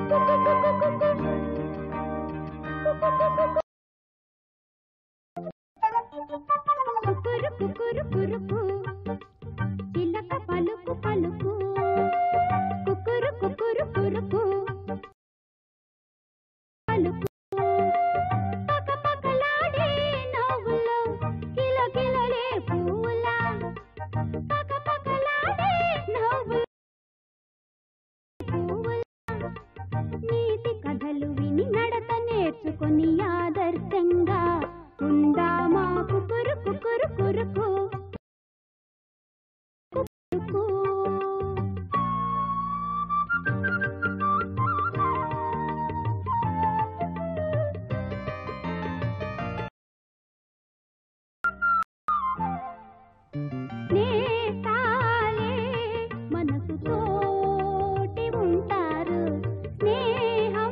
కుకురు కుకురు కురుకు చిలక పలుకు పలుకు కుకురు కుకురు కురుకు పలుకు పక పకలాడే నవ్వులో కిల కిలలే పువ్వులా పక పకలాడే నవ్వులో పువ్వులా నీతి కథలు విని నడత నేర్చుకొని ఆదర్శంగా ఉందామా కుకురు కుకురు కురుకు కురుకు. నేస్తాలే మనసు తోటి ఉంటారు స్నేహం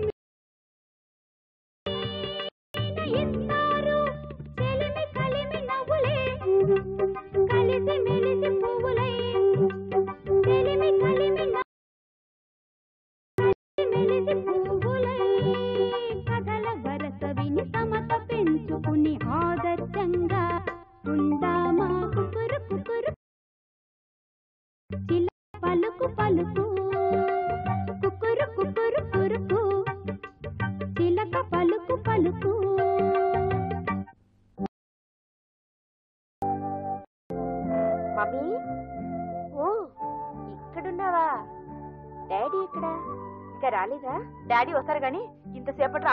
ఇస్తారు చెలిమి కలిమి నవ్వులే కలిసి మెలిసి పువ్వులై చెలిమి కలిమి నవ్వు- కలిసి మెలిసి పువ్వులై కథల వరస విని సమత పెంచుకుని ఆదర్శంగా ఉందామా కుకురు కుకురు చిల పలుకు పలుకు కుకురు కుకురు కురుకు చిలక పలుకు పలుకు మమ్మీ ఓ ఇక్కడున్నావా డాడీ ఇక్కడ ఇంకా రాలేదా డాడీ వస్తారు గాని ఇంతసేపటి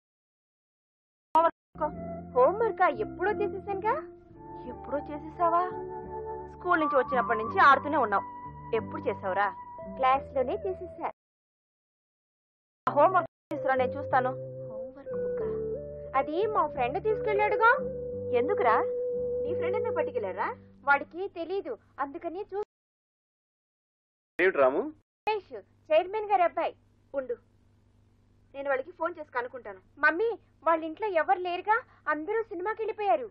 హోంవర్క్ ఎప్పుడో చేసేసానుగా ఎప్పుడో చేసేసావా స్కూల్ నుంచి వచ్చినప్పటి నుంచి ఆడుతూనే ఉన్నావు ఎప్పుడు చేసావురా క్లాస్ లోనే చేసేసా హోంవర్క్ తీసుకురా నేను చూస్తాను హోంవర్క్ బుక్ అది మా ఫ్రెండ్ తీసుకెళ్ళాడుగా ఎందుకురా నీ ఫ్రెండ్ ఎందుకు పట్టుకెళ్ళారా వాడికి తెలీదు అందుకని చూ ఏమిటి రాము సురేష్ చైర్మన్ గారి అబ్బాయి ఉండు నేను వాళ్ళకి ఫోన్ చేసి కనుక్కుంటాను మమ్మీ వాళ్ళ ఇంట్లో ఎవరు లేరుగా అందరూ సినిమాకి వెళ్ళిపోయారు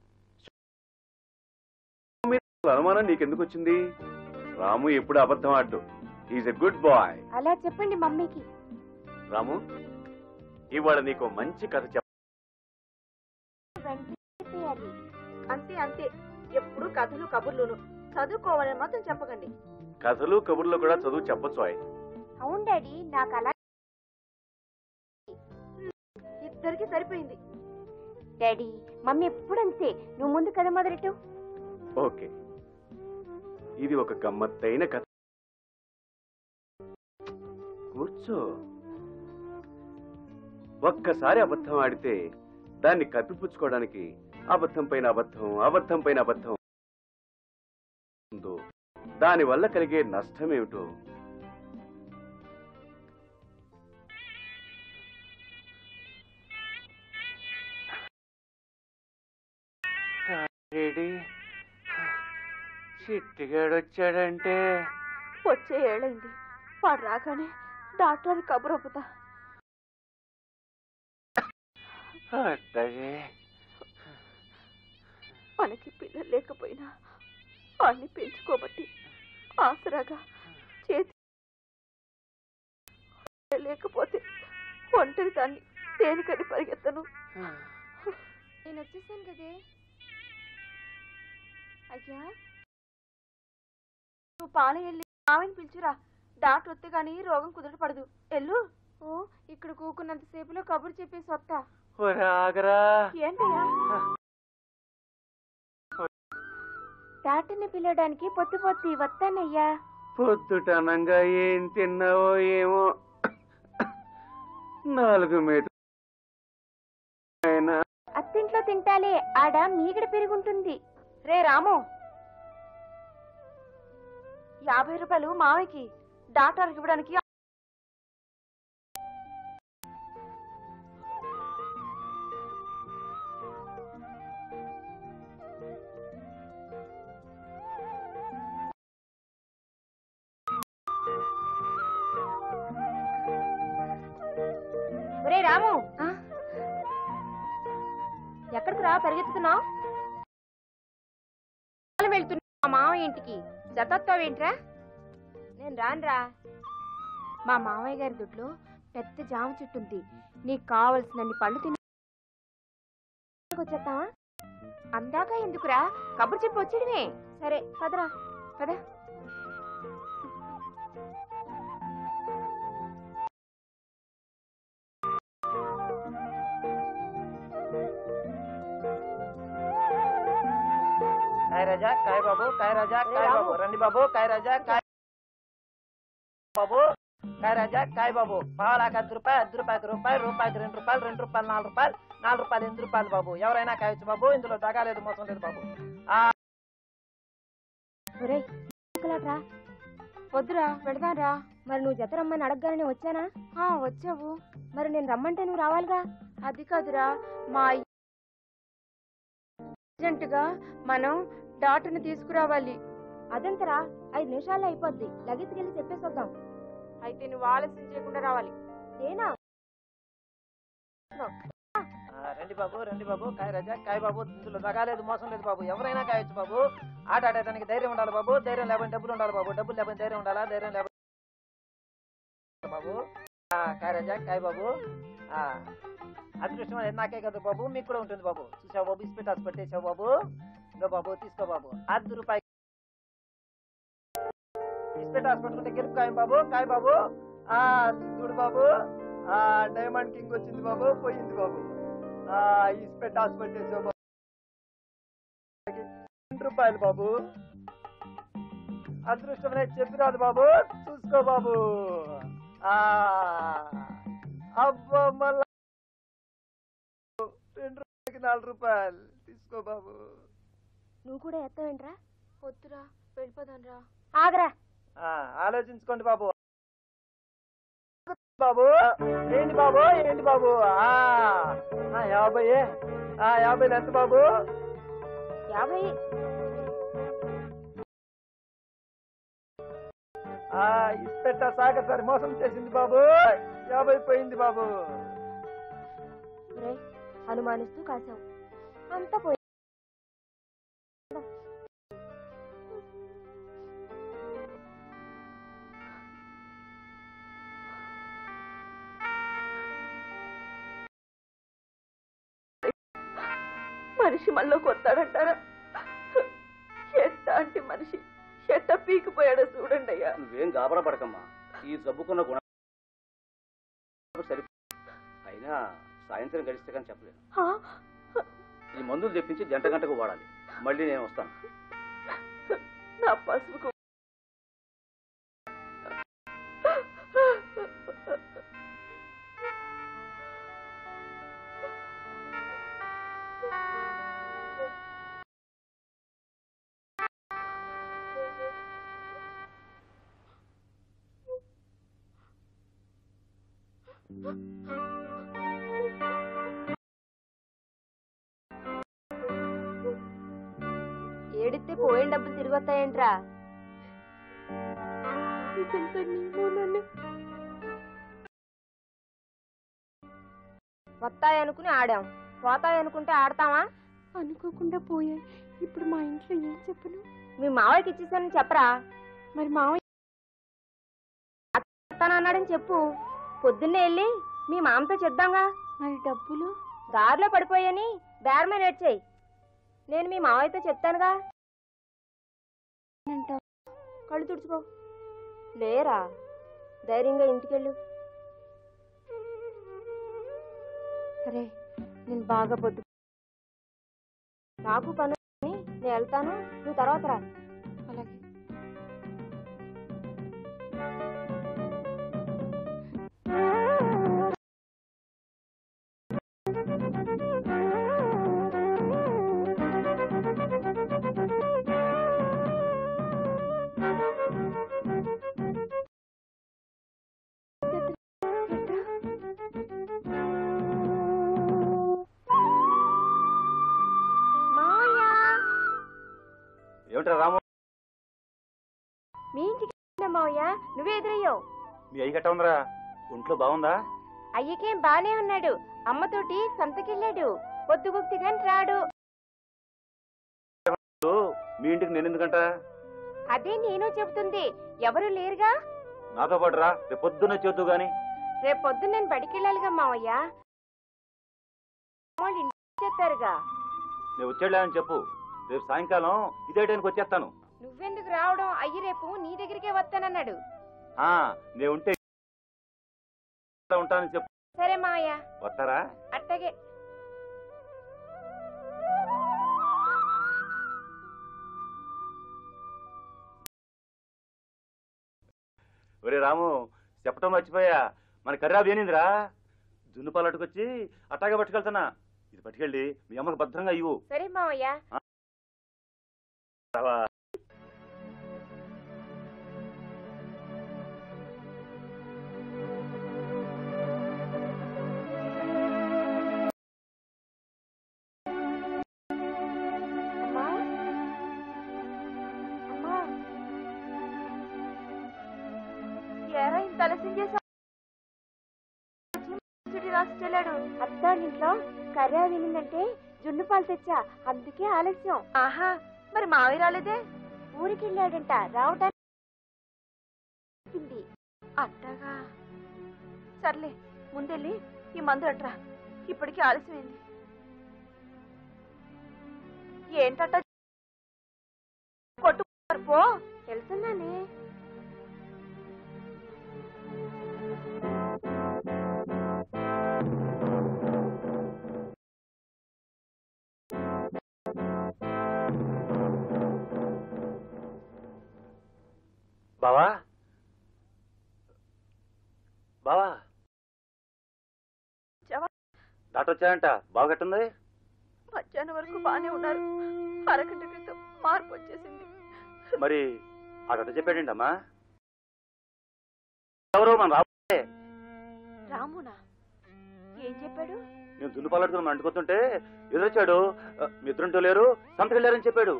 అనుమానం నీకెందుకు వచ్చింది రాము ఎప్పుడు అబద్ధం ఆడ్డు ఈజ్ ఎ గుడ్ బాయ్ అలా చెప్పండి మమ్మీకి రాము ఇవాళ నీకు మంచి కథ చెప్ప వెళ్ళిపోయారు అంతే అంతే ఎప్పుడు కథలు కబుర్లును చదువుకోవాలని మాత్రం చెప్పకండి కథలు కబుర్లు కూడా చదువు చెప్పొచ్చు ఆయన అవును డాడీ నాకు అలా ఇద్దరికి సరిపోయింది డాడీ మమ్మీ ఎప్పుడంతే నువ్వు ముందు కథ మొదలెట్టు ఓకే ఇది ఒక గమ్మత్తైన కథ కూర్చో ఒక్కసారి అబద్ధం ఆడితే దాన్ని కప్పిపుచ్చుకోవడానికి అబద్ధం పైన అబద్ధం అబద్ధం పైన అబద్ధం ఉందో దాని వల్ల కలిగే నష్టం ఏమిటో చిట్టిగాడు వచ్చాడంటే వచ్చే ఏళ్ళైంది వాడు రాగానే డాక్టర్ కబురు ఒప్పుతా అట్టగే మనకి పిల్లలు లేకపోయినా వాడిని పెంచుకోబట్టి ఆసరాగా చేతి లేకపోతే ఒంటరి దాన్ని దేనికని పరిగెత్తను నేను వచ్చేసాను కదే అయ్యా నువ్వు పాలయ్యల్లి ఆమెను పిలిచిరా డాక్టర్ వస్తే గానీ రోగం కుదుట పడదు ఎల్లు ఓ ఇక్కడ కూకున్నంత సేపులో కబురు చెప్పేసి వస్తా ఆగరా ఏంటయ్యా డాక్టర్ని పిలవడానికి పొత్తు పొత్తి వస్తానయ్యా పొద్దుటనంగా ఏం తిన్నావో ఏమో నాలుగు మీద అయినా అత్తింట్లో తింటాలే ఆడ మీగడ పెరుగుంటుంది రే రాము యాభై రూపాయలు మావయ్యకి డాక్టర్కి ఇవ్వడానికి ఒరే రాము ఎక్కడికి రా పరిగెత్తుతున్నావు వెళ్తున్నా మా మామయ్య ఇంటికి జతత్తావేంట్రా నేను రానురా మా మామయ్య గారి దొడ్లో పెద్ద జామ చెట్టు ఉంది నీకు కావలసినన్ని పళ్ళు తిని వచ్చేస్తావా అందాక ఎందుకురా కబురు చెప్పి వచ్చేయడమే సరే పదరా పద కాయ రాజా కాయ బాబు కాయ రాజా కాయ బాబు రండి బాబు కాయ రాజా కాయ బాబు కాయ రాజా కాయ బాబు పావులాకి అర్ధ రూపాయి అర్ధ రూపాయకి రూపాయి రూపాయికి రెండు రూపాయలు రెండు రూపాయలు నాలుగు రూపాయలు నాలుగు రూపాయలు ఎనిమిది రూపాయలు బాబు ఎవరైనా కాయొచ్చు బాబు ఇందులో దగా లేదు మోసం లేదు బాబు ఒరేయ్ రా వద్దురా వెళదారా మరి నువ్వు జత రమ్మని అడగగానే వచ్చానా వచ్చావు మరి నేను రమ్మంటే నువ్వు రావాలిగా అది కాదురా మా అర్జెంటుగా మనం డాక్టర్ని తీసుకురావాలి అదంతరా ఐదు నిమిషాల్లో అయిపోద్ది లగేజ్కి చెప్పేసి వద్దాం అయితే నువ్వు ఆలస్యం చేయకుండా రావాలి నేనా ఆ, రండి బాబు రండి బాబు కాయ రాజా కాయ బాబు ఇందులో దగా లేదు మోసం లేదు బాబు ఎవరైనా కాయొచ్చు బాబు ఆట ఆడేదానికి ధైర్యం ఉండాలి బాబు ధైర్యం లేకపోతే డబ్బులు ఉండాలి బాబు డబ్బులు లేకపోతే ధైర్యం ఉండాలా ధైర్యం లేకపోతే బాబు ఆ, కాయ రాజా కాయ బాబు ఆ, అదృష్టం అనేది నాకే కదా బాబు మీకు కూడా ఉంటుంది బాబు చూసావు బాబు ఇస్పెట్ హాస్పిటల్ చేసావు బాబు ఇంకో బాబు తీసుకో బాబు అర్ధ రూపాయి ఇస్పెట్ హాస్పిటల్ ఉంటే గెలుపు కాయం బాబు కాయ బాబు ఆ చూడు బాబు ఆ డైమండ్ కింగ్ వచ్చింది బాబు పోయింది బాబు ఆ ఇస్పెట్ హాస్పిటల్ చేసావు బాబు రెండు రూపాయలు బాబు అదృష్టం అనేది చెప్పిరాదు బాబు చూసుకో బాబు ఆ అబ్బా మళ్ళా రెండు రూపాయలకి నాలుగు రూపాయలు తీసుకో బాబు నువ్వు కూడా ఎత్తవేంట్రా వద్దురా వెళ్ళిపోదాన్రా ఆగరా ఆ, ఆలోచించుకోండి బాబు బాబు ఏంటి బాబు ఏంటి బాబు ఆ ఆ, యాభై ఆ యాభై ఎంత బాబు యాభై ఆ ఇస్పెట్ట సాగ సార్ మోసం చేసింది బాబు యాభై పోయింది బాబు రే అనుమానిస్తూ కాసావు అంతా పోయి మనిషి మనలోకి వస్తాడంటారా ఎట్టాంటి మనిషి ఎట్ట పీకిపోయాడో చూడండి అయ్యా నువ్వేం గాబరా పడకమ్మా ఈ జబ్బుకున్న గుణ సరి అయినా సాయంత్రం గడిస్తే కానీ చెప్పలేను ఆ, ఈ మందులు తెప్పించి గంట గంటకు వాడాలి మళ్ళీ నేను వస్తాను నా పసుపుకు ఏడితే పోయిన డబ్బులు తిరిగి వస్తాయేంట్రా ఇదంతా నీ మూలనే. వస్తాయనుకుని ఆడాం పోతాయనుకుంటే ఆడతావా అనుకోకుండా పోయాయి ఇప్పుడు మా ఇంట్లో ఏం చెప్పను మీ మావయ్యకి ఇచ్చేసానని చెప్పరా మరి మావయ్య అన్నాడని చెప్పు పొద్దున్నే వెళ్ళి మీ మామతో చెప్దాంగా మరి డబ్బులు దారిలో పడిపోయాని బేరమే నేర్చేయి నేను మీ మావయ్యతో చెప్తానుగా అంటావు కళ్ళు తుడుచుకో లేరా ధైర్యంగా ఇంటికెళ్ళు సరే నేను బాగా పొద్దు నాకు పని ఉంది, నేను వెళ్తాను నువ్వు తర్వాత రా అలాగే మావయ్య ఏమిట్రా రాము మీ ఇంటికి వెళ్ళా మావయ్య నువ్వే ఎదురయ్యావు మీ అయ్యి గట్ట ఉందిరా ఒంట్లో బాగుందా అయ్యకేం బానే ఉన్నాడు అమ్మతోటి సంతకెళ్ళాడు పొద్దుగుక్తి గాని రాడు మీ ఇంటికి నేను ఎందుకంట అదే నేను చెబుతుంది ఎవరు లేరుగా నాతో పాటు రా రేపు పొద్దున్న చేద్దు గాని రేపు పొద్దున్న నేను బడికి వెళ్ళాలిగా మావయ్య వాళ్ళు ఇంటికి చేస్తారుగా నేను వచ్చేళ్ళని చెప్పు రేపు సాయంకాలం ఇదే టైంకి వచ్చేస్తాను నువ్వెందుకు రావడం అయ్యి రేపు నీ దగ్గరికే వస్తానన్నాడు ఆ నేను ఉంటే ఉంటానని చెప్పు సరే మావయ్య వస్తారా అట్టగే ఒరే రాము చెప్పటం మర్చిపోయా మన కర్రాబు ఏనిందిరా జున్ను పాలు అట్టుకొచ్చి అట్టాగే పట్టుకెళ్తున్నా ఇది పట్టుకెళ్ళి మీ అమ్మకి భద్రంగా ఇవ్వు సరే మావయ్య అమ్మా అమ్మా ఎరా ఇంత ఆలస్యం చేసా రాసుకెళ్ళాడు అత్తానింట్లో కర్రీ వినిందంటే జున్ను పాలు తెచ్చా అందుకే ఆలస్యం ఆహా మరి మావి రాలేదే ఊరికి వెళ్ళాడంట రావడానికి అట్టగా సర్లే ముందెళ్ళి ఈ మందు అట్రా ఇప్పటికీ ఆలస్యమైంది ఏంటట కొట్టు పో వెళ్తున్నానే బావా బావా చెవ- డాక్టర్ వచ్చాయంట బాగట్టుంది మధ్యాహ్నం వరకు బానే ఉన్నారు అరగంట క్రితం మార్పు వచ్చేసింది మరి ఆ డాక్టర్ చెప్పాడండి అమ్మా ఎవరు మన రాబోయే రామునా ఏం చెప్పాడు నేను దున్ను పాలడుకుని అంటుకొస్తుంటే ఎదురొచ్చాడు "ఆ, మీ ఇద్దరుంటూ లేరు సంతకెళ్ళారని చెప్పాడు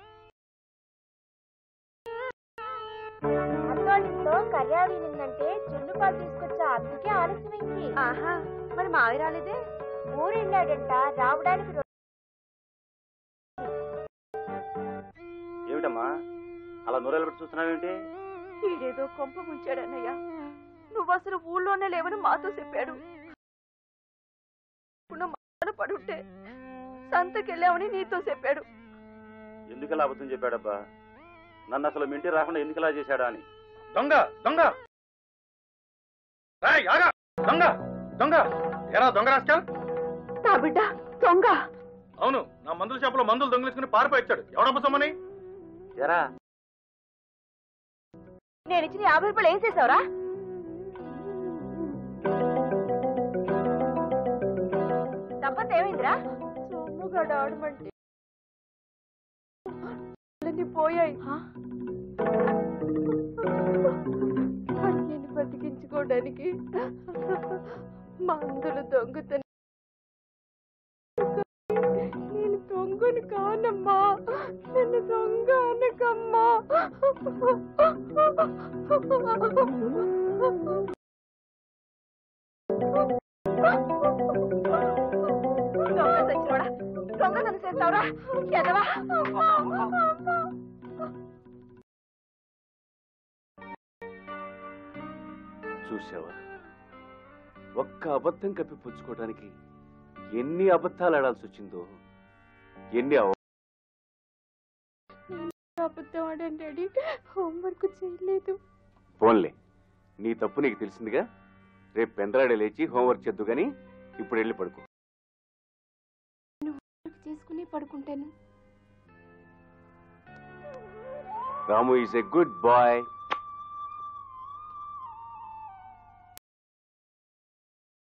అత్తోళ్ళింట్లో కర్రీ వినిందంటే జున్ను పాలు తీసుకొచ్చా అందుకే ఆలస్యమైంది ఆహా మరి మావి రాలేదే ఊరు వెళ్ళాడంట రావడానికి రో- ఏమిటమ్మా అలా నూరెలు పెట్టి చూస్తున్నావేంటి ఈడేదో కొంప ముంచాడన్నయ్య నువ్వు అసలు ఊళ్ళోనే లేవని మాతో చెప్పాడు ఉన్న మాట పడుంటే సంతకెళ్ళామని నీతో చెప్పాడు ఎందుకు ఇలా అబద్ధం చెప్పాడబ్బా నన్ను అసలు మీ ఇంటికి రాకుండా ఎందుకు ఇలా చేశాడా అని దొంగ దొంగ రాయ్ ఆగా దొంగ దొంగ ఎరా దొంగ రాస్కల్ నా బిడ్డ దొంగ అవును నా మందుల షాపులో మందులు దొంగిలించుకుని పారిపోయి వచ్చాడు ఎవడబ్బ సొమ్మని ఎరా నేను ఇచ్చిన యాభై రూపాయలు ఏం చేసావురా తప్పంత ఏమైందిరా సొమ్ముగాడు ఆడమంటే పోయాయి నేను బతికించుకోవడానికి మందులు దొంగతనం నేను దొంగను కానమ్మా నన్ను దొంగ అనకమ్మా దొంగ తెచ్చినోడా దొంగ నన్ను చేస్తావురా ఎదవా చూసావా ఒక్క అబద్ధం కప్పిపుచ్చుకోవడానికి ఎన్ని అబద్ధాలు ఆడాల్సి వచ్చిందో ఎన్ని అవ- అబద్ధం ఆడాను డాడీ హోంవర్క్ చేయలేదు పోన్లే నీ తప్పు నీకు తెలిసిందిగా రేపు పెందరాడే లేచి హోంవర్క్ చేద్దు గాని ఇప్పుడు వెళ్ళి పడుకో వర్క్ చేసుకుని పడుకుంటాను Ramu is a good bye